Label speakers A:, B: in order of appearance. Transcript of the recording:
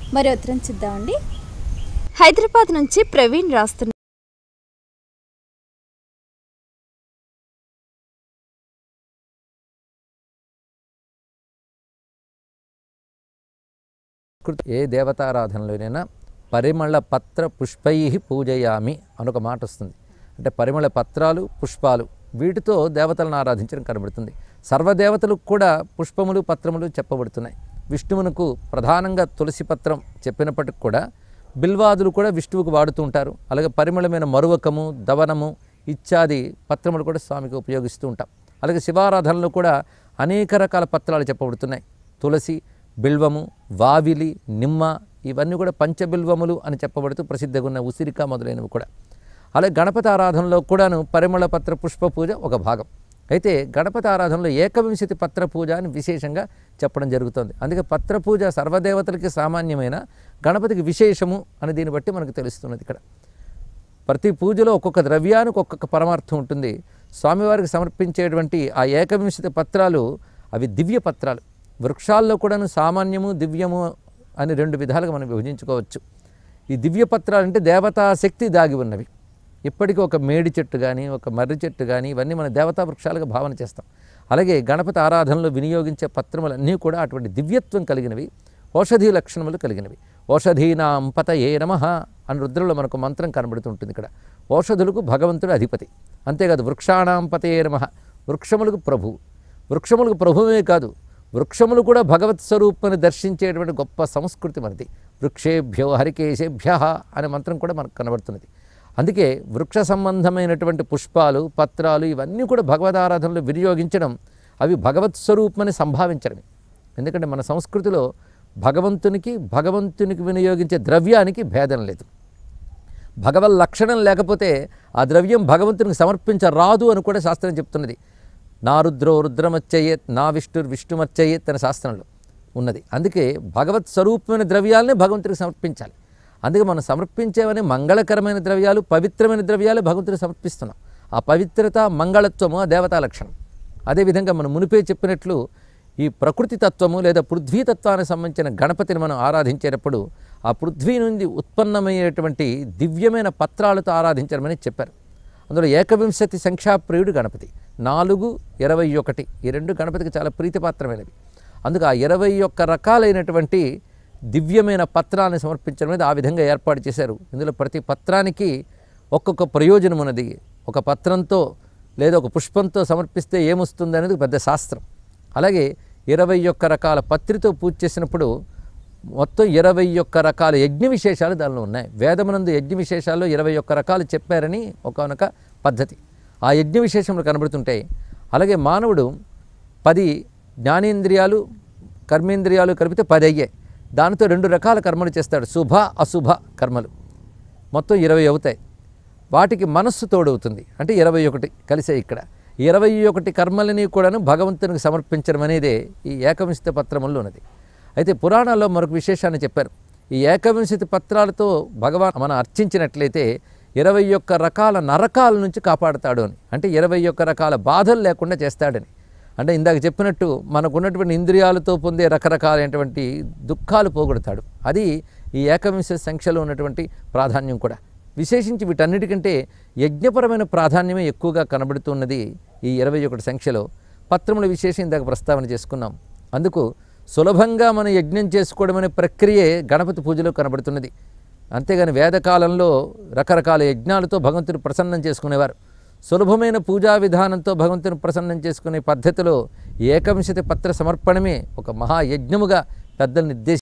A: మరి ఉత్తరం చూద్దామండి హైదరాబాద్ నుంచి ప్రవీణ్ రాస్తున్నారు
B: కృత ఏ దేవతారాధనలోనైనా పరిమళ పత్ర పుష్పై పూజయామి అని ఒక మాట వస్తుంది అంటే పరిమళ పత్రాలు పుష్పాలు వీటితో దేవతలను ఆరాధించడం కనబడుతుంది సర్వదేవతలకు కూడా పుష్పములు పత్రములు చెప్పబడుతున్నాయి విష్ణువునకు ప్రధానంగా తులసి పత్రం చెప్పినప్పటికి కూడా బిల్వాదులు కూడా విష్ణువుకు వాడుతూ ఉంటారు అలాగే పరిమళమైన మరువకము దవనము ఇత్యాది పత్రములు కూడా స్వామికి ఉపయోగిస్తూ ఉంటాం అలాగే శివారాధనలో కూడా అనేక రకాల పత్రాలు చెప్పబడుతున్నాయి తులసి బిల్వము వావిలి నిమ్మ ఇవన్నీ కూడా పంచబిల్వములు అని చెప్పబడుతూ ప్రసిద్ధిగా ఉన్న ఉసిరిక మొదలైనవి కూడా అలాగే గణపతి ఆరాధనలో కూడాను పరిమళ పత్ర పుష్ప పూజ ఒక భాగం అయితే గణపతి ఆరాధనలో ఏకవింశతి పత్ర పూజ అని విశేషంగా చెప్పడం జరుగుతుంది అందుకే పత్ర పూజ సర్వదేవతలకి సామాన్యమైన గణపతికి విశేషము అని దీన్ని బట్టి మనకు తెలుస్తున్నది ఇక్కడ ప్రతి పూజలో ఒక్కొక్క ద్రవ్యానికి ఒక్కొక్క పరమార్థం ఉంటుంది స్వామివారికి సమర్పించేటువంటి ఆ ఏకవింశతి పత్రాలు అవి దివ్య పత్రాలు వృక్షాల్లో కూడాను సామాన్యము దివ్యము అని రెండు విధాలుగా మనం విభజించుకోవచ్చు ఈ దివ్య పత్రాలు అంటే దేవతా శక్తి దాగి ఉన్నవి ఇప్పటికీ ఒక మేడి చెట్టు కానీ ఒక మర్రి చెట్టు కానీ ఇవన్నీ మన దేవతా వృక్షాలుగా భావన చేస్తాం అలాగే గణపతి ఆరాధనలో వినియోగించే పత్రములన్నీ కూడా అటువంటి దివ్యత్వం కలిగినవి ఔషధీ లక్షణములు కలిగినవి ఔషధీనాం పతయే నమ అని రుద్రలో మనకు మంత్రం కనబడుతుంటుంది ఇక్కడ ఔషధులకు భగవంతుడు అధిపతి అంతేకాదు వృక్షాణాం పతయే నమ వృక్షములకు ప్రభువు వృక్షములకు ప్రభువే కాదు వృక్షములు కూడా భగవత్ స్వరూపాన్ని దర్శించేటువంటి గొప్ప సంస్కృతి మనది వృక్షేభ్యో హరికేశేభ్య అనే మంత్రం కూడా మనకు కనబడుతున్నది అందుకే వృక్ష సంబంధమైనటువంటి పుష్పాలు పత్రాలు ఇవన్నీ కూడా భగవద్ ఆరాధనలో వినియోగించడం అవి భగవత్ స్వరూపమని సంభావించడమే ఎందుకంటే మన సంస్కృతిలో భగవంతునికి భగవంతునికి వినియోగించే ద్రవ్యానికి భేదం లేదు భగవల్ లక్షణం లేకపోతే ఆ ద్రవ్యం భగవంతునికి సమర్పించరాదు అని కూడా శాస్త్రం చెప్తున్నది నా రుద్రో రుద్రమచ్చయ్యేత్ నా విష్ణుర్ విష్ణుమచ్చయ్యేత్ అనే శాస్త్రంలో ఉన్నది అందుకే భగవత్ స్వరూపమైన ద్రవ్యాలనే భగవంతుడికి సమర్పించాలి అందుకే మనం సమర్పించేవని మంగళకరమైన ద్రవ్యాలు పవిత్రమైన ద్రవ్యాలు భగవంతుడికి సమర్పిస్తున్నాం ఆ పవిత్రత మంగళత్వము ఆ దేవతా లక్షణం అదేవిధంగా మనం మునిపే చెప్పినట్లు ఈ ప్రకృతి తత్వము లేదా పృథ్వీ తత్వానికి సంబంధించిన గణపతిని మనం ఆరాధించేటప్పుడు ఆ పృథ్వీ నుండి ఉత్పన్నమయ్యేటువంటి దివ్యమైన పత్రాలతో ఆరాధించడమని చెప్పారు అందులో ఏకవింశతి సంఖ్యాప్రియుడు గణపతి నాలుగు ఇరవై ఒకటి ఈ రెండు గణపతికి చాలా ప్రీతిపాత్రమైనవి అందుకు ఆ ఇరవై ఒక్క రకాలైనటువంటి దివ్యమైన పత్రాలను సమర్పించడం అనేది ఆ విధంగా ఏర్పాటు చేశారు ఇందులో ప్రతి పత్రానికి ఒక్కొక్క ప్రయోజనం ఉన్నది ఒక పత్రంతో లేదా ఒక పుష్పంతో సమర్పిస్తే ఏమొస్తుంది అనేది పెద్ద శాస్త్రం అలాగే ఇరవై ఒక్క రకాల పత్రితో పూజ చేసినప్పుడు మొత్తం ఇరవై ఒక్క రకాల యజ్ఞ విశేషాలు దానిలో ఉన్నాయి వేదమునందు యజ్ఞ విశేషాల్లో ఇరవై ఒక్క రకాలు చెప్పారని ఒకనొక పద్ధతి ఆ యజ్ఞ విశేషములు కనబడుతుంటాయి అలాగే మానవుడు పది జ్ఞానేంద్రియాలు కర్మేంద్రియాలు కలిపితే పది అయ్యాయి దానితో రెండు రకాల కర్మలు చేస్తాడు శుభ అశుభ కర్మలు మొత్తం ఇరవై అవుతాయి వాటికి మనస్సు తోడవుతుంది అంటే ఇరవై ఒకటి కలిసే ఇక్కడ ఇరవై ఒకటి కర్మలని కూడాను భగవంతునికి సమర్పించడం అనేదే ఈ ఏకవింశతి పత్రముల్లో ఉన్నది అయితే పురాణాల్లో మరొక విశేషాన్ని చెప్పారు ఈ ఏకవింశతి పత్రాలతో భగవాన్ మనం అర్చించినట్లయితే ఇరవై ఒక్క రకాల నరకాల నుంచి కాపాడుతాడు అని అంటే ఇరవై ఒక్క రకాల బాధలు లేకుండా చేస్తాడని అంటే ఇందాక చెప్పినట్టు మనకు ఉన్నటువంటి ఇంద్రియాలతో పొందే రకరకాలైనటువంటి దుఃఖాలు పోగొడతాడు అది ఈ ఏకవింశ సంఖ్యలో ఉన్నటువంటి ప్రాధాన్యం కూడా విశేషించి వీటన్నిటికంటే యజ్ఞపరమైన ప్రాధాన్యమే ఎక్కువగా కనబడుతున్నది ఈ ఇరవై ఒకటి సంఖ్యలో పత్రముల విశేషం ఇందాక ప్రస్తావన చేసుకున్నాం అందుకు సులభంగా మనం యజ్ఞం చేసుకోవడం అనే ప్రక్రియే గణపతి పూజలో కనబడుతున్నది అంతేగాని వేదకాలంలో రకరకాల యజ్ఞాలతో భగవంతుని ప్రసన్నం చేసుకునేవారు సులభమైన పూజా విధానంతో భగవంతుని ప్రసన్నం చేసుకునే పద్ధతిలో ఏకవింశతి పత్ర సమర్పణమే ఒక మహాయజ్ఞముగా పెద్దలు నిర్దేశించారు